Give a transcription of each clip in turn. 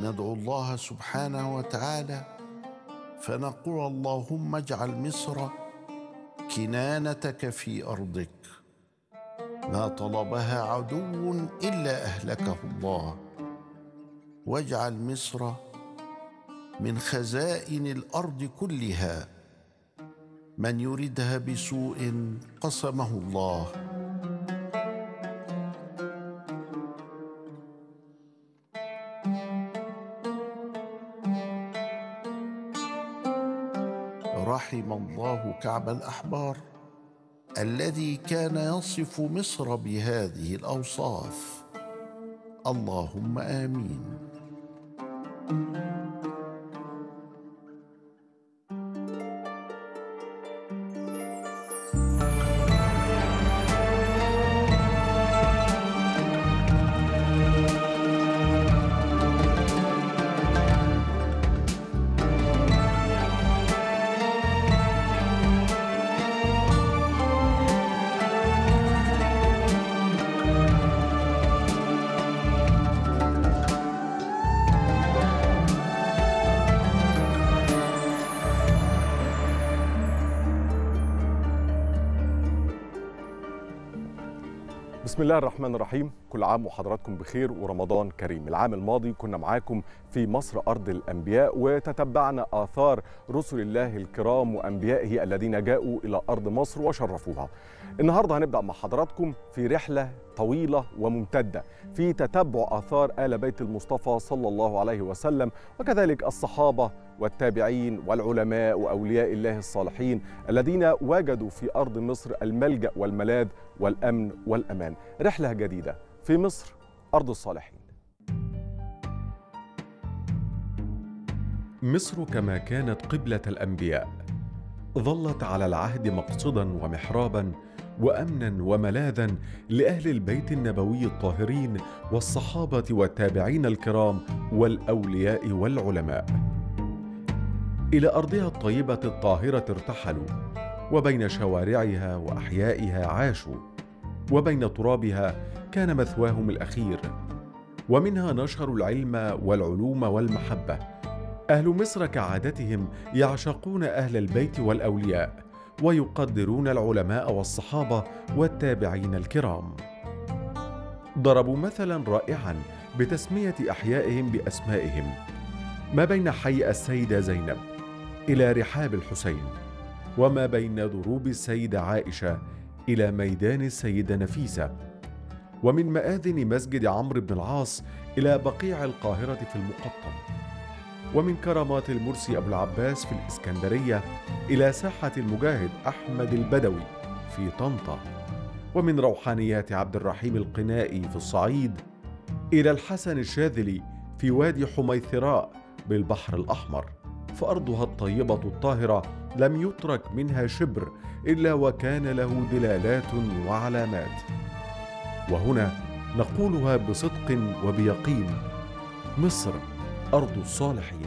ندعو الله سبحانه وتعالى فنقول اللهم اجعل مصر كنانتك في ارضك ما طلبها عدو الا اهلكه الله واجعل مصر من خزائن الارض كلها من يردها بسوء قسمه الله رحم الله كعب الاحبار الذي كان يصف مصر بهذه الاوصاف اللهم امين بسم الله الرحمن الرحيم كل عام وحضراتكم بخير ورمضان كريم العام الماضي كنا معاكم في مصر أرض الأنبياء وتتبعنا آثار رسل الله الكرام وأنبيائه الذين جاءوا إلى أرض مصر وشرفوها النهاردة هنبدأ مع حضراتكم في رحلة طويلة وممتدة في تتبع آثار آل بيت المصطفى صلى الله عليه وسلم وكذلك الصحابة والتابعين والعلماء وأولياء الله الصالحين الذين وجدوا في أرض مصر الملجأ والملاذ والأمن والأمان رحلة جديدة في مصر أرض الصالحين مصر كما كانت قبلة الأنبياء ظلت على العهد مقصدا ومحرابا وامنا وملاذا لاهل البيت النبوي الطاهرين والصحابه والتابعين الكرام والاولياء والعلماء الى ارضها الطيبه الطاهره ارتحلوا وبين شوارعها واحيائها عاشوا وبين ترابها كان مثواهم الاخير ومنها نشروا العلم والعلوم والمحبه اهل مصر كعادتهم يعشقون اهل البيت والاولياء ويقدرون العلماء والصحابه والتابعين الكرام ضربوا مثلا رائعا بتسميه احيائهم باسمائهم ما بين حي السيده زينب الى رحاب الحسين وما بين دروب السيده عائشه الى ميدان السيده نفيسه ومن ماذن مسجد عمرو بن العاص الى بقيع القاهره في المقطم ومن كرامات المرسي ابو العباس في الاسكندريه الى ساحه المجاهد احمد البدوي في طنطا ومن روحانيات عبد الرحيم القنائي في الصعيد الى الحسن الشاذلي في وادي حميثراء بالبحر الاحمر فارضها الطيبه الطاهره لم يترك منها شبر الا وكان له دلالات وعلامات وهنا نقولها بصدق وبيقين مصر ارض الصالحين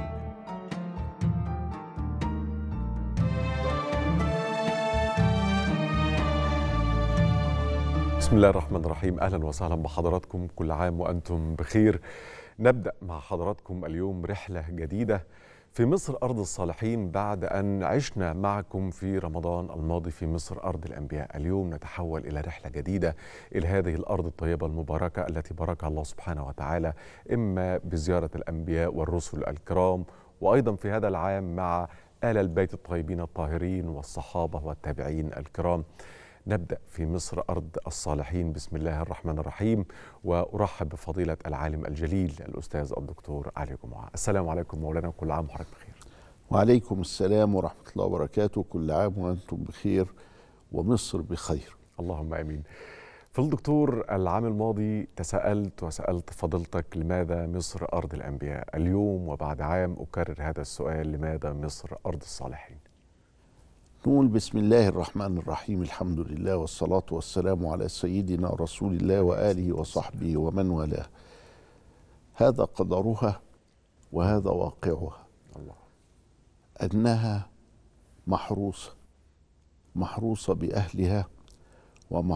بسم الله الرحمن الرحيم اهلا وسهلا بحضراتكم كل عام وانتم بخير نبدا مع حضراتكم اليوم رحله جديده في مصر ارض الصالحين بعد ان عشنا معكم في رمضان الماضي في مصر ارض الانبياء اليوم نتحول الى رحله جديده الى هذه الارض الطيبه المباركه التي باركها الله سبحانه وتعالى اما بزياره الانبياء والرسل الكرام وايضا في هذا العام مع ال البيت الطيبين الطاهرين والصحابه والتابعين الكرام نبدا في مصر ارض الصالحين بسم الله الرحمن الرحيم وارحب بفضيله العالم الجليل الاستاذ الدكتور علي جمعه السلام عليكم مولانا كل عام وحضرتك بخير وعليكم السلام ورحمه الله وبركاته كل عام وانتم بخير ومصر بخير اللهم امين فضل الدكتور العام الماضي تساءلت وسالت فضيلتك لماذا مصر ارض الانبياء اليوم وبعد عام اكرر هذا السؤال لماذا مصر ارض الصالحين نقول بسم الله الرحمن الرحيم الحمد لله والصلاة والسلام على سيدنا رسول الله وآله وصحبه ومن والاه هذا قدرها وهذا واقعها الله أنها محروسة محروسة بأهلها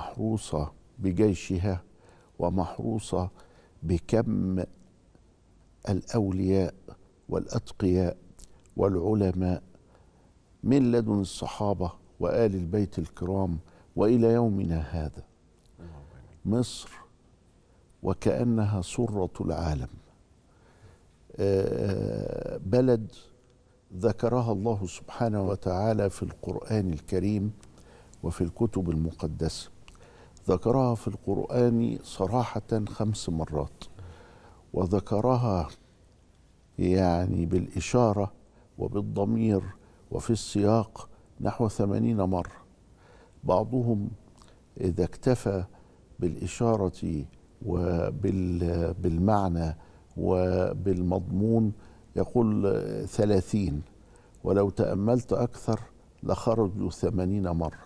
ومحروسة بجيشها ومحروسة بكم الاولياء والاتقياء والعلماء من لدن الصحابه وال البيت الكرام والى يومنا هذا مصر وكانها سره العالم آه، بلد ذكرها الله سبحانه وتعالى في القران الكريم وفي الكتب المقدسه ذكرها في القران صراحه خمس مرات وذكرها يعني بالاشاره وبالضمير وفي السياق نحو ثمانين مرة بعضهم إذا اكتفى بالإشارة وبالمعنى وبالمضمون يقول ثلاثين ولو تأملت أكثر لخرجوا ثمانين مرة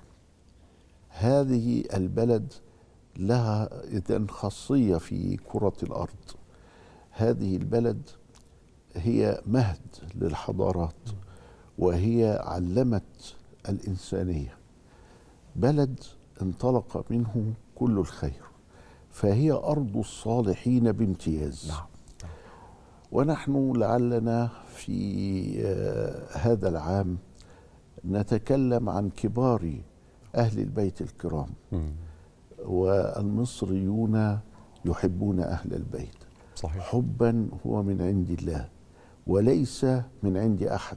هذه البلد لها إذن خاصية في كرة الأرض هذه البلد هي مهد للحضارات وهي علمت الإنسانية بلد انطلق منه كل الخير فهي أرض الصالحين بامتياز نعم ونحن لعلنا في آه، هذا العام نتكلم عن كبار أهل البيت الكرام مم. والمصريون يحبون أهل البيت صحيح حبا هو من عند الله وليس من عند أحد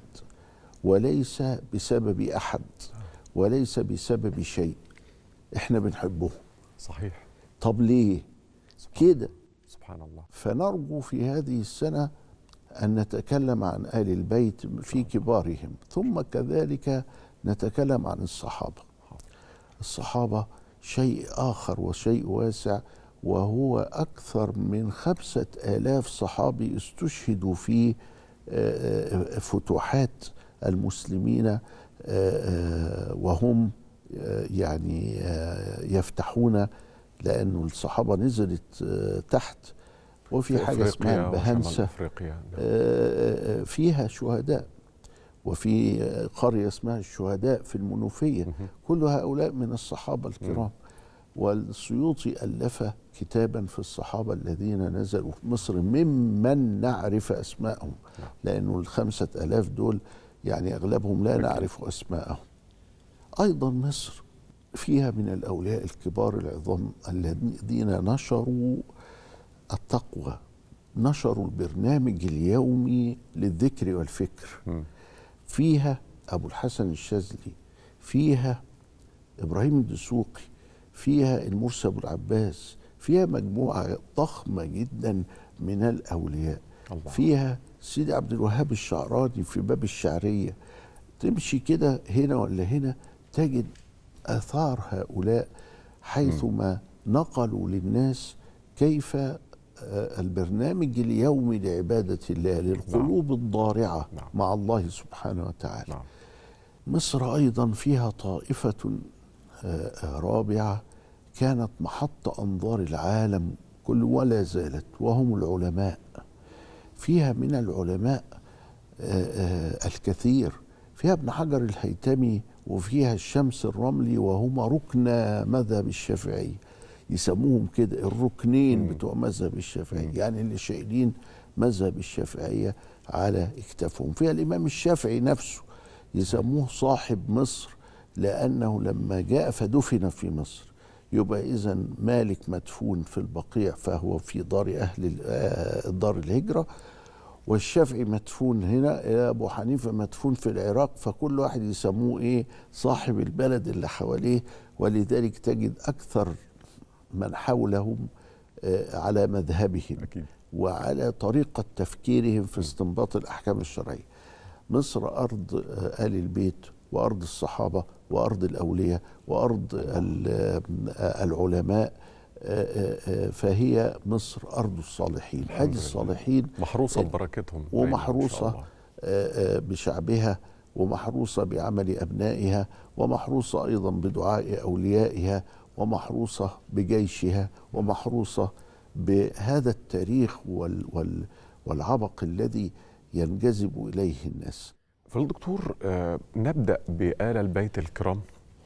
وليس بسبب أحد وليس بسبب شيء احنا بنحبه صحيح طب ليه كده سبحان الله فنرجو في هذه السنة أن نتكلم عن آل البيت في كبارهم ثم كذلك نتكلم عن الصحابة الصحابة شيء آخر وشيء واسع وهو أكثر من خمسة آلاف صحابي استشهدوا في آه، آه، فتوحات المسلمين آه، آه، وهم آه، يعني آه، يفتحون لأنه الصحابة نزلت آه، تحت وفي حاجة اسمها أفريقيا وشمال البهنسة افريقيا نعم. آه، آه، فيها شهداء وفي آه، قرية اسمها الشهداء في المنوفية مهم. كل هؤلاء من الصحابة الكرام والسيوطي ألف كتابا في الصحابة الذين نزلوا في مصر ممن نعرف أسماءهم نعم. لأنه الخمسة ألاف دول يعني أغلبهم لا أكيد. نعرف أسماءهم أيضا مصر فيها من الأولياء الكبار العظام الذين نشروا التقوى نشروا البرنامج اليومي للذكر والفكر مم. فيها أبو الحسن الشاذلي فيها إبراهيم الدسوقي فيها المرسي أبو العباس فيها مجموعة ضخمة جدا من الأولياء الله فيها سيدي عبد الوهاب الشعراني في باب الشعرية تمشي كده هنا ولا هنا تجد آثار هؤلاء حيثما نقلوا للناس كيف آه، البرنامج اليومي لعبادة الله للقلوب الضارعة نعم. مع الله سبحانه وتعالى نعم مصر أيضا فيها طائفة آه، آه، رابعة كانت محط أنظار العالم كل ولا زالت وهم العلماء فيها من العلماء آه، آه، الكثير فيها ابن حجر الهيتمي وفيها الشمس الرملي وهما ركن مذهب الشافعي يسموهم كده الركنين مم. بتوع مذهب الشافعي مم. يعني اللي شايلين مذهب الشافعية على اكتافهم فيها الإمام الشافعي نفسه يسموه صاحب مصر لأنه لما جاء فدفن في مصر يبقى إذا مالك مدفون في البقيع فهو في دار أهل ال- آه، دار الهجرة والشافعي مدفون هنا أبو حنيفة مدفون في العراق فكل واحد يسموه إيه صاحب البلد اللي حواليه ولذلك تجد أكثر من حولهم آه، على مذهبهم اكيد وعلى طريقة تفكيرهم في استنباط الأحكام الشرعية مصر أرض آه، آل البيت وأرض الصحابة وأرض الأولياء وأرض ال- آه، العلماء آه، آه، آه، فهي مصر أرض الصالحين الحمد هذه لله. الصالحين محروسه آه، ببركتهم دايماً إن شاء ومحروسة الله. آه، آه، بشعبها ومحروسة بعمل أبنائها ومحروسة أيضا بدعاء أوليائها ومحروسة بجيشها ومحروسة بهذا التاريخ وال وال والعبق الذي ينجذب إليه الناس فالدكتور آه، نبدأ بآل البيت الكرام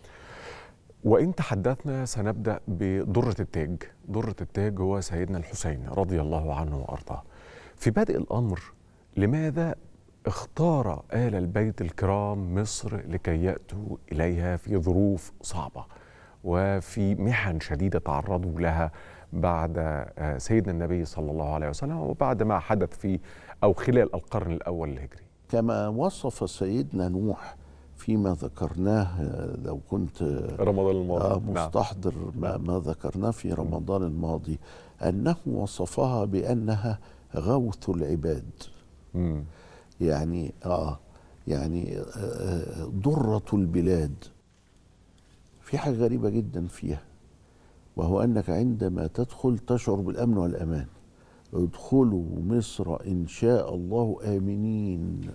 وإن تحدثنا سنبدأ بدرة التاج درة التاج هو سيدنا الحسين رضي الله عنه وأرضاه في بدء الامر لماذا اختار آل البيت الكرام مصر لكي يأتوا إليها في ظروف صعبة وفي محن شديدة تعرضوا لها بعد آه، سيدنا النبي صلى الله عليه وسلم وبعد ما حدث في أو خلال القرن الأول الهجري كما وصف سيدنا نوح فيما ذكرناه آه، لو كنت آه، رمضان الماضي آه، مستحضر ما, ما ذكرناه في رمضان الماضي أنه وصفها بأنها غوث العباد مم. يعني آه يعني آه، آه، ضرة البلاد في حاجة غريبة جدا فيها وهو أنك عندما تدخل تشعر بالأمن والأمان ادخلوا مصر إن شاء الله آمنين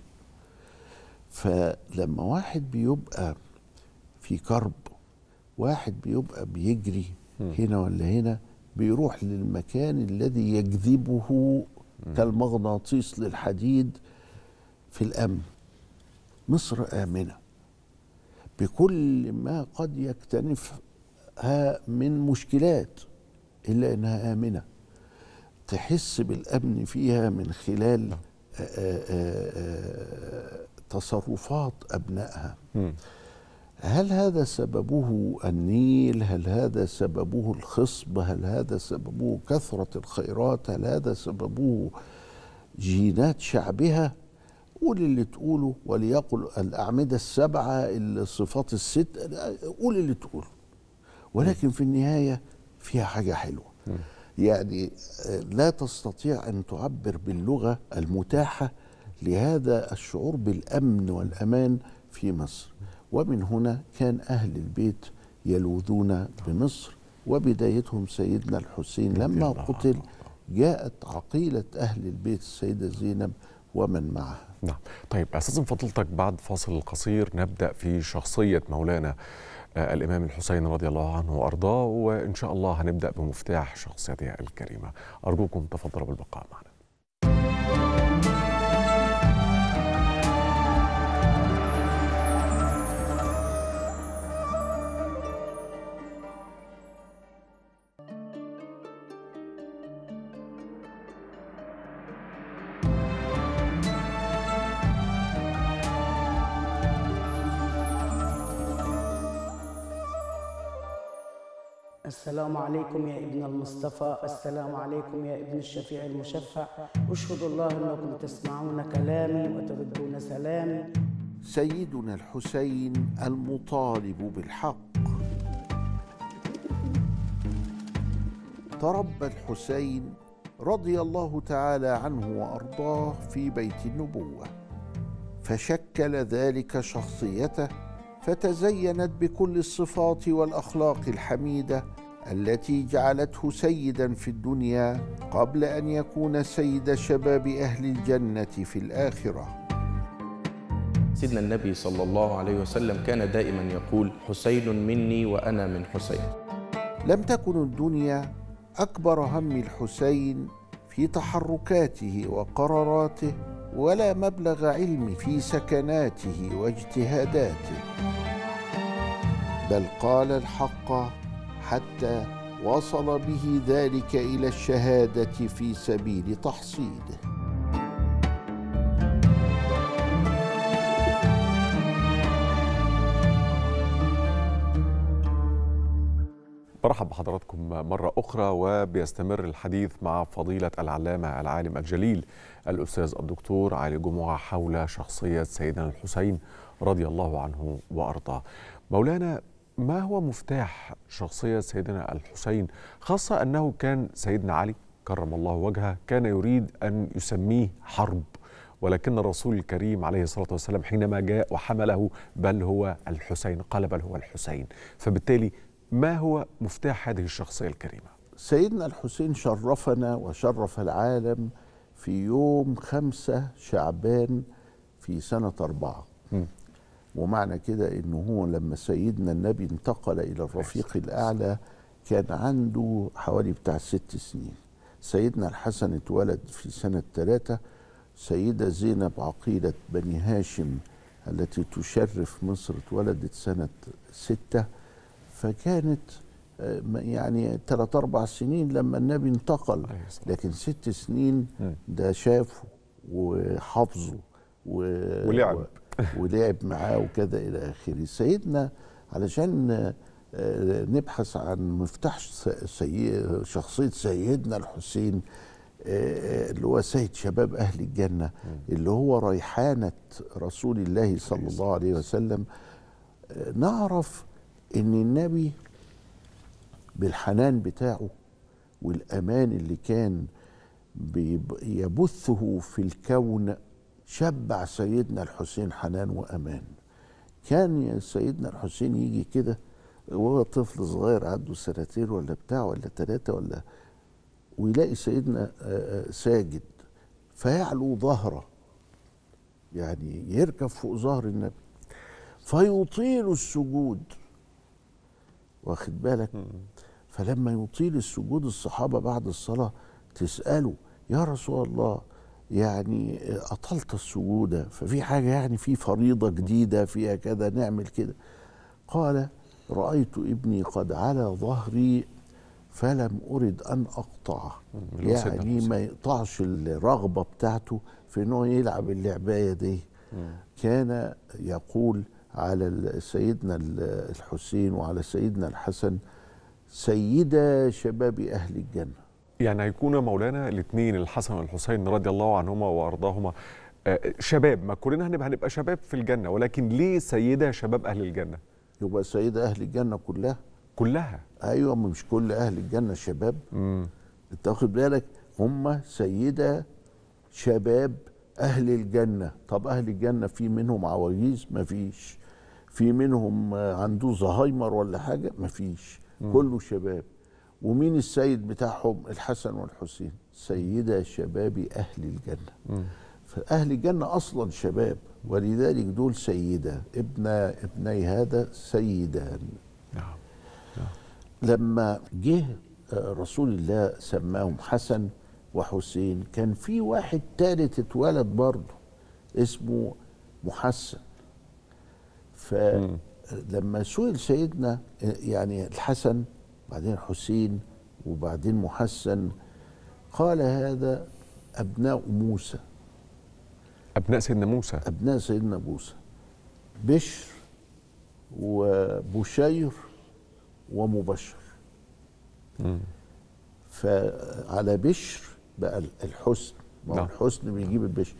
فلما واحد بيبقى في كرب واحد بيبقى بيجري هنا ولا هنا بيروح للمكان الذي يجذبه كالمغناطيس للحديد في الامن مصر امنه بكل ما قد يكتنفها من مشكلات الا انها امنه تحس بالامن فيها من خلال آه، آه، آه، تصرفات ابنائها مم. هل هذا سببه النيل هل هذا سببه الخصب هل هذا سببه كثرة الخيرات هل هذا سببه جينات شعبها قول اللي تقوله وليقل الأعمدة السبعة الصفات الست قول اللي تقوله ولكن في النهاية فيها حاجة حلوة يعني آه، لا تستطيع أن تعبر باللغة المتاحة لهذا الشعور بالأمن والأمان في مصر ومن هنا كان أهل البيت يلوذون بمصر وبدايتهم سيدنا الحسين لما الله قتل جاءت عقيلة أهل البيت السيدة زينب ومن معها نعم طيب أستاذ فضيلتك بعد فاصل قصير نبدأ في شخصية مولانا آه، الإمام الحسين رضي الله عنه وأرضاه وإن شاء الله هنبدأ بمفتاح شخصيته الكريمة أرجوكم تفضلوا بالبقاء معنا السلام عليكم يا ابن المصطفى السلام عليكم يا ابن الشفيع المشفع اشهد الله انكم تسمعون كلامي وتردون سلامي سيدنا الحسين المطالب بالحق تربى الحسين رضي الله تعالى عنه وارضاه في بيت النبوه فشكل ذلك شخصيته فتزينت بكل الصفات والاخلاق الحميده التي جعلته سيدا في الدنيا قبل ان يكون سيد شباب اهل الجنه في الاخره سيدنا النبي صلى الله عليه وسلم كان دائما يقول حسين مني وانا من حسين لم تكن الدنيا اكبر هم الحسين في تحركاته وقراراته ولا مبلغ علم في سكناته واجتهاداته بل قال الحق حتى وصل به ذلك الى الشهاده في سبيل تحصيله برحب بحضراتكم مرة أخرى وبيستمر الحديث مع فضيلة العلامة العالم الجليل الأستاذ الدكتور علي جمعة حول شخصية سيدنا الحسين رضي الله عنه وأرضاه مولانا ما هو مفتاح شخصية سيدنا الحسين خاصة أنه كان سيدنا علي كرم الله وجهه كان يريد أن يسميه حرب ولكن الرسول الكريم عليه الصلاة والسلام حينما جاء وحمله بل هو الحسين قال بل هو الحسين فبالتالي ما هو مفتاح هذه الشخصية الكريمة؟ سيدنا الحسين شرفنا وشرف العالم في يوم خمسة شعبان في سنة أربعة مم. ومعنى كده إنه هو لما سيدنا النبي انتقل إلى الرفيق الأعلى كان عنده حوالي بتاع ست سنين سيدنا الحسن اتولد في سنة ثلاثة سيدة زينب عقيلة بني هاشم التي تشرف مصر اتولدت سنة ستة فكانت آه، ما- يعني ثلاث اربع سنين لما النبي انتقل عليه الصلاة لكن ست سنين مم. ده شافه وحافظه و... ولعب. و... ولعب معاه وكذا الى اخره سيدنا علشان آه، نبحث عن مفتاح س- سي... شخصيه سيدنا الحسين آه، اللي هو سيد شباب اهل الجنه اللي هو ريحانه رسول الله صلى الله عليه وسلم آه، نعرف ان النبي بالحنان بتاعه والامان اللي كان بيب- يبثه في الكون شبع سيدنا الحسين حنان وامان كان يا سيدنا الحسين يجي كده وهو طفل صغير عنده سنتين ولا بتاع ولا ثلاثة ولا ويلاقي سيدنا آه، آه، ساجد فيعلو ظهره يعني يركب فوق ظهر النبي فيطيل السجود واخد بالك فلما يطيل السجود الصحابة بعد الصلاة تسأله يا رسول الله يعني أطلت السجود ففي حاجة يعني في فريضة جديدة فيها كذا نعمل كده قال رأيت ابني قد علا ظهري فلم أرد أن أقطعه اللي هو سيدنا يعني الحسين. ما يقطعش الرغبة بتاعته في أنه يلعب اللعباية دي كان يقول على ال- سيدنا ال- الحسين وعلى سيدنا الحسن سيدا شباب أهل الجنة يعني هيكون مولانا الاثنين الحسن والحسين رضي الله عنهما وارضاهما آه، شباب ما كلنا هنبقى هنبقى شباب في الجنه ولكن ليه سيده شباب اهل الجنه يبقى سيدة أهل الجنة كلها كلها أيوة ما مش كل أهل الجنة شباب امم أنت واخد بالك هم سيدة شباب أهل الجنة طب أهل الجنة في منهم عواجيز ما فيش في منهم آه، عنده زهايمر ولا حاجة ما فيش كله شباب ومين السيد بتاعهم الحسن والحسين سيدة شباب أهل الجنة فأهل الجنة أصلا شباب ولذلك دول سيدة ابن ابني هذا سيدان نعم لما جه آه، رسول الله سماهم حسن وحسين كان في واحد تالت اتولد برضه اسمه محسن فلما سئل سيدنا آه، يعني الحسن بعدين حسين وبعدين محسن قال هذا أبناء موسى ابناء سيدنا موسى أبناء سيدنا موسى بشر وبشير ومبشر فعلى بشر بقى الحسن ما هو نعم. الحسن بيجيب البشر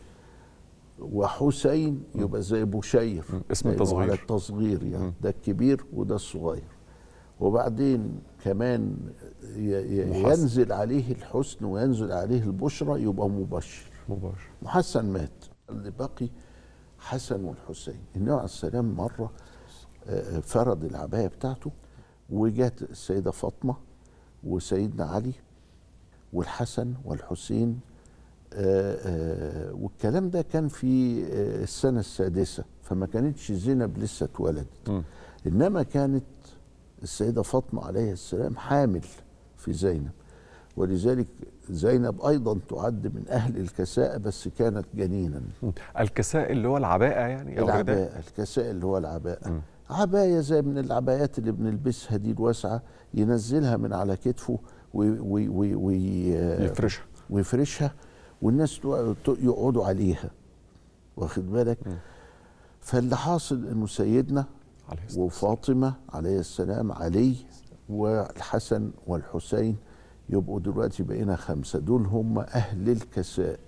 وحسين يبقى زي بشير مم. اسم لأنه التصغير. على التصغير يعني ده الكبير وده الصغير وبعدين كمان ي- ي- محسن. ينزل عليه الحسن وينزل عليه البشرى يبقى مبشر مباشر محسن مات اللي بقي حسن والحسين النبي عليه السلام مرة آه، فرض العباية بتاعته وجات السيدة فاطمة وسيدنا علي والحسن والحسين آه، آه، والكلام ده كان في آه، السنة السادسة فما كانتش زينب لسه اتولدت مم. إنما كانت السيدة فاطمة عليه السلام حامل في زينب ولذلك زينب أيضا تعد من أهل الكساء بس كانت جنينا مم. الكساء اللي هو العباءه يعني او الرداء العباءة الكساء اللي هو العباءة عباية زي من العبايات اللي بنلبسها دي الواسعة ينزلها من على كتفه وي وي وي وي يفرشها ويفرشها والناس تو- تو- يقعدوا عليها واخد بالك فاللي حاصل انه سيدنا عليه الصلاه والسلام. وفاطمة عليه السلام علي والحسن والحسين يبقوا دلوقتي بقينا خمسة دول هم أهل الكساء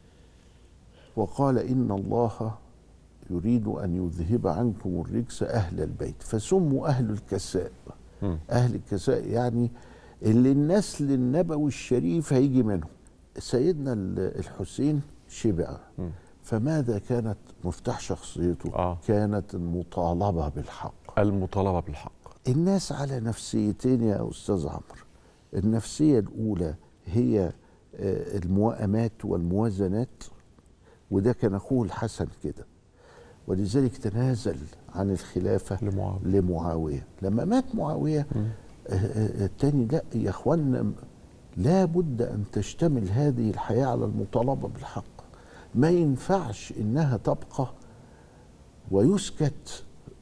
وقال إن الله يريد أن يذهب عنكم الرجس أهل البيت فسموا أهل الكساء مم. أهل الكساء يعني اللي النسل النبوي الشريف هيجي منهم سيدنا ال- الحسين شبع مم. فماذا كانت مفتاح شخصيته آه. كانت المطالبة بالحق المطالبه بالحق الناس على نفسيتين يا أستاذ عمرو النفسية الأولى هي آه، الموائمات والموازنات وده كان أخوه الحسن كده ولذلك تنازل عن الخلافة لمعاوية. لمعاوية لما مات معاوية آه، آه، التاني لا يا أخوانا لا بد أن تشتمل هذه الحياة على المطالبة بالحق ما ينفعش إنها تبقى ويسكت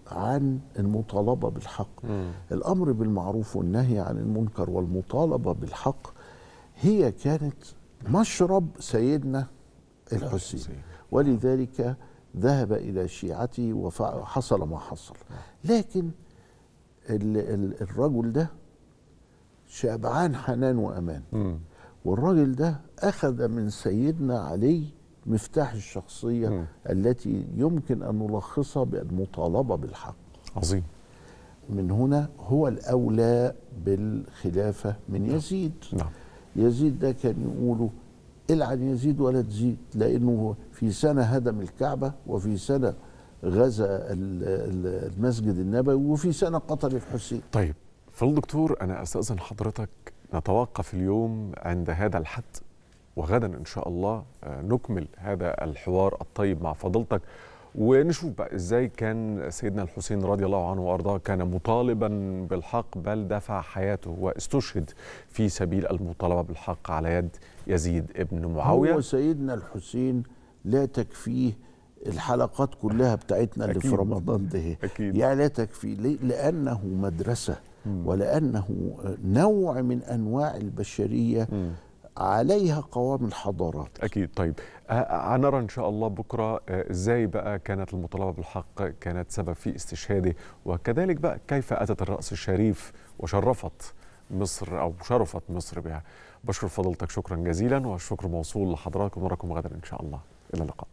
عن المطالبة بالحق الأمر بالمعروف والنهي عن المنكر والمطالبة بالحق هي كانت مشرب سيدنا الحسين ولذلك ذهب إلى شيعته وحصل ما حصل لكن ال- ال- الرجل ده شبعان حنان وأمان مم. والراجل ده أخذ من سيدنا علي مفتاح الشخصية مم. التي يمكن أن نلخصها بالمطالبة بالحق عظيم من هنا هو الأولى بالخلافة من يزيد نعم يزيد ده كان يقولوا العن يزيد ولا تزيد لأنه في سنة هدم الكعبة وفي سنة غزا ال- ال- المسجد النبوي وفي سنة قتل الحسين طيب فضل دكتور أنا أستأذن حضرتك نتوقف اليوم عند هذا الحد وغدا إن شاء الله آه، نكمل هذا الحوار الطيب مع فضيلتك ونشوف بقى ازاي كان سيدنا الحسين رضي الله عنه وارضاه كان مطالبا بالحق بل دفع حياته واستشهد في سبيل المطالبه بالحق على يد يزيد ابن معاويه هو سيدنا الحسين لا تكفيه الحلقات كلها بتاعتنا اللي أكيد. في رمضان ده أكيد. يعني لا تكفي ليه؟ لأنه مدرسة ولأنه نوع من أنواع البشرية عليها قوام الحضارات اكيد طيب آه، هنرى ان شاء الله بكره آه، ازاي بقى كانت المطالبه بالحق كانت سبب في استشهاده وكذلك بقى كيف اتت الراس الشريف وشرفت مصر او شرفت مصر بها بشكر فضيلتك شكرا جزيلا والشكر موصول لحضراتكم نراكم غدا ان شاء الله الى اللقاء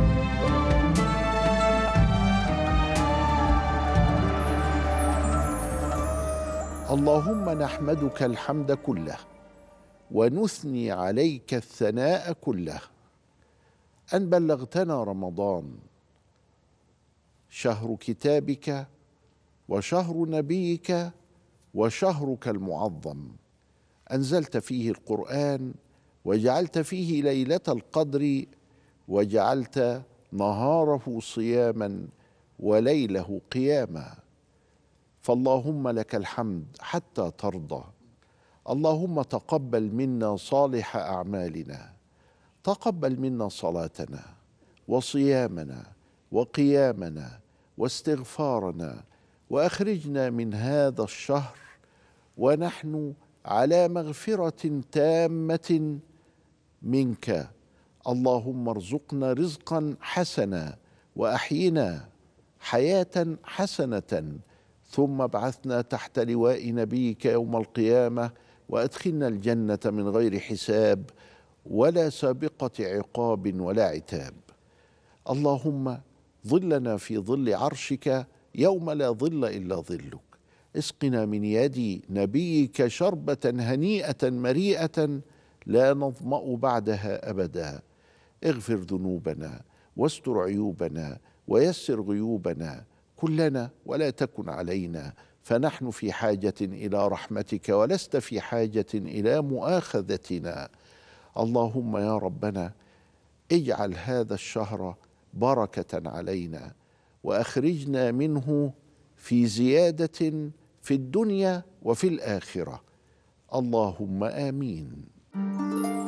اللهم نحمدك الحمد كله ونثني عليك الثناء كله ان بلغتنا رمضان شهر كتابك وشهر نبيك وشهرك المعظم انزلت فيه القران وجعلت فيه ليله القدر وجعلت نهاره صياما وليله قياما فاللهم لك الحمد حتى ترضى اللهم تقبل منا صالح اعمالنا تقبل منا صلاتنا وصيامنا وقيامنا واستغفارنا واخرجنا من هذا الشهر ونحن على مغفره تامه منك اللهم ارزقنا رزقا حسنا واحينا حياه حسنه ثم ابعثنا تحت لواء نبيك يوم القيامه وادخلنا الجنه من غير حساب ولا سابقه عقاب ولا عتاب اللهم ظلنا في ظل عرشك يوم لا ظل الا ظلك اسقنا من يد نبيك شربه هنيئه مريئه لا نظما بعدها ابدا اغفر ذنوبنا واستر عيوبنا ويسر غيوبنا كلنا ولا تكن علينا فنحن في حاجه الى رحمتك ولست في حاجه الى مؤاخذتنا اللهم يا ربنا اجعل هذا الشهر بركه علينا واخرجنا منه في زياده في الدنيا وفي الاخره اللهم امين